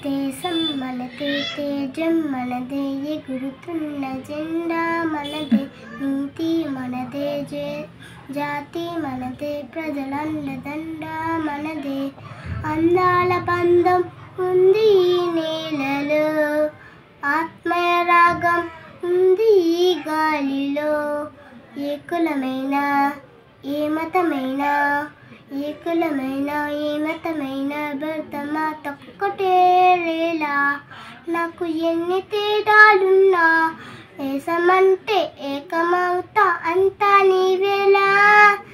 దేశం మనదే తేజం మనదే ఎగురుతున్న జెండా మనదే నీతి మనదే జే జాతి మనదే ప్రజలండదండ మనదే అందాల బంధం ఉంది ఈ నేలలో ఆత్మయ రాగం ఉంది ఈ గాలిలో ఏ కులమైనా ఏ మతమైనా ఏ కులమైనా ఏ మతమైనా భర్తమాత ఒక్కటే రేలా నాకు ఎన్ని తేడాలున్నా దేశమంటే ఏకమవుతా అంతా నీవేలా